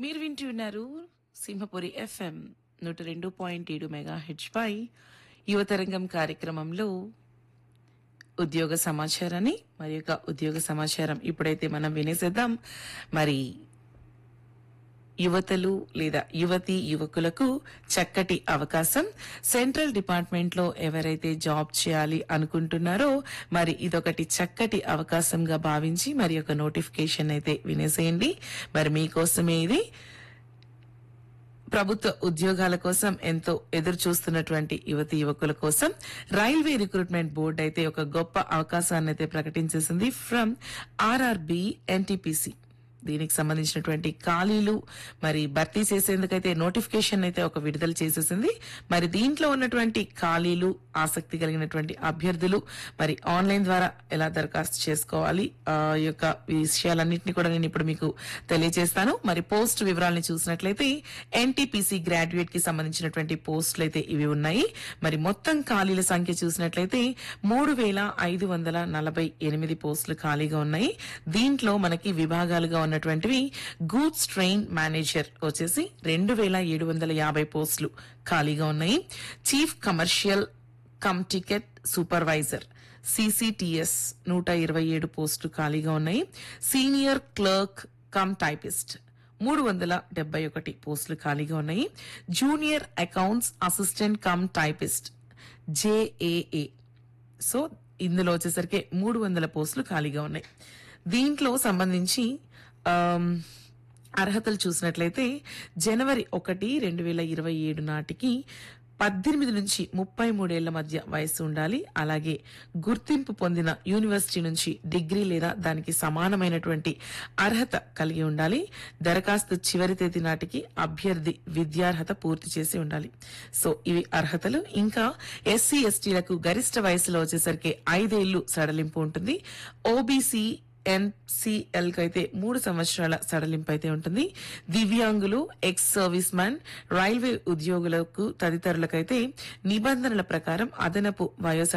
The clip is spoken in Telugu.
మీరు వింటూ ఉన్నారు సింహపురి ఎఫ్ఎం నూట రెండు పాయింట్ ఏడు మెగా హెచ్ పై యువతరంగం కార్యక్రమంలో ఉద్యోగ సమాచారాన్ని మరి యొక్క ఉద్యోగ సమాచారం ఇప్పుడైతే మనం వినేసేద్దాం మరి యువతలు లేదా యువతి యువకులకు చక్కటి అవకాశం సెంట్రల్ డిపార్ట్మెంట్ లో ఎవరైతే జాబ్ చేయాలి అనుకుంటున్నారో మరి ఇదొకటి చక్కటి అవకాశంగా భావించి మరి ఒక నోటిఫికేషన్ అయితే వినేసేయండి మరి మీకోసమే ఇది ప్రభుత్వ ఉద్యోగాల కోసం ఎంతో ఎదురు చూస్తున్నటువంటి యువతి యువకుల కోసం రైల్వే రిక్రూట్మెంట్ బోర్డు అయితే ఒక గొప్ప అవకాశాన్ని అయితే ప్రకటించేసింది ఫ్రమ్ ఆర్ఆర్బి ఎన్టీపీసీ దీనికి సంబంధించినటువంటి ఖాళీలు మరి భర్తీ చేసేందుకైతే నోటిఫికేషన్ అయితే ఒక విడుదల చేసేసింది మరి దీంట్లో ఉన్నటువంటి ఖాళీలు ఆసక్తి కలిగినటువంటి అభ్యర్థులు మరి ఆన్లైన్ ద్వారా ఎలా దరఖాస్తు చేసుకోవాలి ఆ యొక్క విషయాలన్నింటినీ కూడా నేను ఇప్పుడు మీకు తెలియజేస్తాను మరి పోస్ట్ వివరాలని చూసినట్లయితే ఎన్టీపీసీ గ్రాడ్యుయేట్ కి సంబంధించినటువంటి పోస్టులు అయితే ఇవి ఉన్నాయి మరి మొత్తం ఖాళీల సంఖ్య చూసినట్లయితే మూడు వేల ఐదు వందల నలభై ఎనిమిది పోస్టులు ఖాళీగా ఉన్నాయి దీంట్లో మనకి విభాగాలుగా ఉన్నటువంటివి గూడ్స్ ట్రైన్ మేనేజర్ వచ్చేసి రెండు వేల ఏడు వందల యాభై పోస్టులు ఖాళీగా ఉన్నాయి chief commercial cum ticket supervisor CCTS నూట ఇరవై ఏడు పోస్టులు ఖాళీగా ఉన్నాయి సీనియర్ క్లర్క్ కమ్ టైపిస్ట్ మూడు వందల డెబ్బై ఒకటి పోస్టులు ఖాళీగా ఉన్నాయి junior accounts assistant cum typist JAA so ఇందులో వచ్చేసరికి మూడు వందల పోస్టులు ఖాళీగా ఉన్నాయి దీంట్లో సంబంధించి ఆమ్, అర్హతలు చూసినట్లయితే జనవరి ఒకటి రెండు వేల ఇరవై ఏడు నాటికి పద్దెనిమిది నుంచి ముప్పై మూడేళ్ల మధ్య వయసు ఉండాలి అలాగే గుర్తింపు పొందిన యూనివర్సిటీ నుంచి డిగ్రీ లేదా దానికి సమానమైనటువంటి అర్హత కలిగి ఉండాలి దరఖాస్తు చివరి తేదీ నాటికి అభ్యర్థి విద్యార్హత పూర్తి చేసి ఉండాలి సో ఇవి అర్హతలు ఇంకా ఎస్సీ ఎస్టీలకు గరిష్ట వయసులో వచ్చేసరికి ఐదేళ్లు సడలింపు ఉంటుంది ఓబీసీ ఎన్సిఎల్ కి అయితే మూడు సంవత్సరాల సడలింపు అయితే ఉంటుంది దివ్యాంగులు ఎక్స్ సర్వీస్ మ్యాన్ రైల్వే ఉద్యోగులకు తదితరులకైతే నిబంధనల ప్రకారం అదనపు వయో